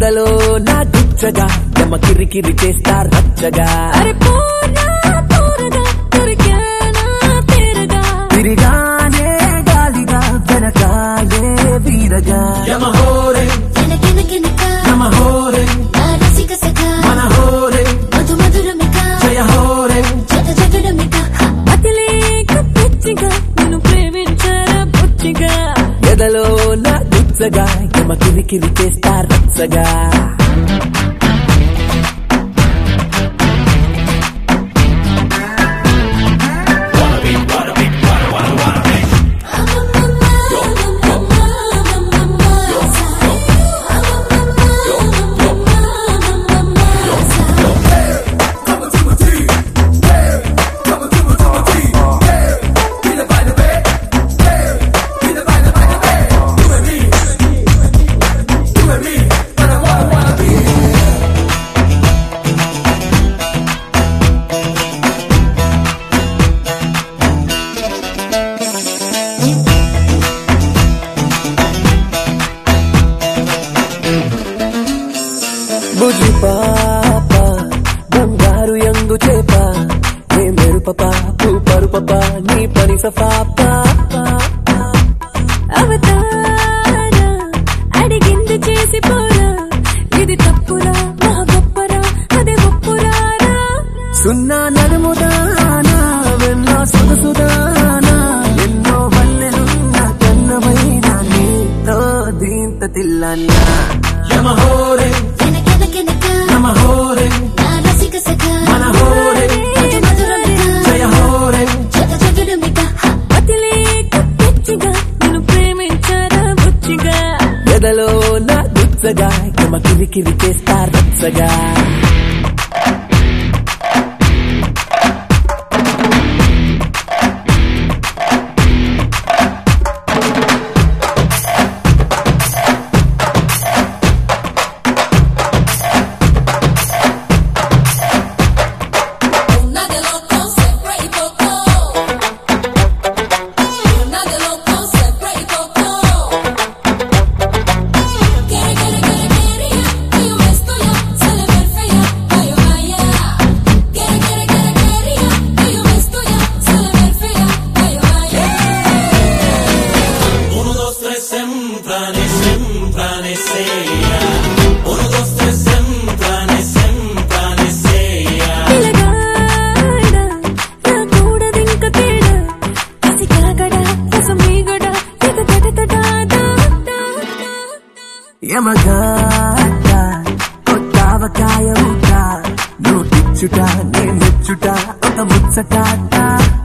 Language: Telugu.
ఎదలో నా గుచ్చగా ఎమ కిరికిరి చేస్తా రచ్చగా అరే పోరా పోరగా దొరికానా తీరగా తిరిగానే గాలిగా వెనకాలే వీరగా యమహోరే కినకినకినక యమహోరే నా రసిక సఖ మన హోరే మధు మధురమిక జయ హోరే జగ జగడమిక అతిలేక పిచ్చిగా నిన్ను ప్రేమించారా బుచ్చిగా ఎదలో నా గుచ్చగా ఎమ కిరికిరి చేస్తా రచ్చగా బుజ్జి పాప బంగారు యంగు చేప ఏ మెరుప పాపు పరుప నీ పని సఫాప అవతారా అడిగింది చేసి పోరా ఇది తప్పురా మా గొప్పరా అదే ఒప్పురారా సున్నా నడుముదానా వెన్న సొగసుదానా ఎన్నో వల్లెలున్న కన్నమైన నీతో దీంత తిల్లన్నా యమహోరే కినకినకినక నమహోరే నా రసిక సఖ మన హోరే మధు మధురమిక జయ హోరే జగ జగడమిక అతిలేక పిచ్చిగా నిన్ను ప్రేమించారా బుచ్చిగా ఎదలో నా గుచ్చగా ఎమ కిరికిరి చేస్తా రచ్చగా Una de loco siempre y poco. Una de loco siempre y poco. Quiere, quiere, quiere, quería que yo me estoy se le ve fea, vaya, vaya. Quiere, quiere, quiere, quería que yo me estoy se le ve fea, vaya, vaya. Uno, dos, tres, semprane, semprane, seya. Uno, dos, tres, semprane, semprane, seya. పిలగాడా రాకూడదింక తేడా కసి కాగడా రసమీగడా తెగ తెగ యమగాట కొత్తావకాయ ముక్క నువ్వు ఇచ్చుట నే మెచ్చుట ఒక ముచ్చటాట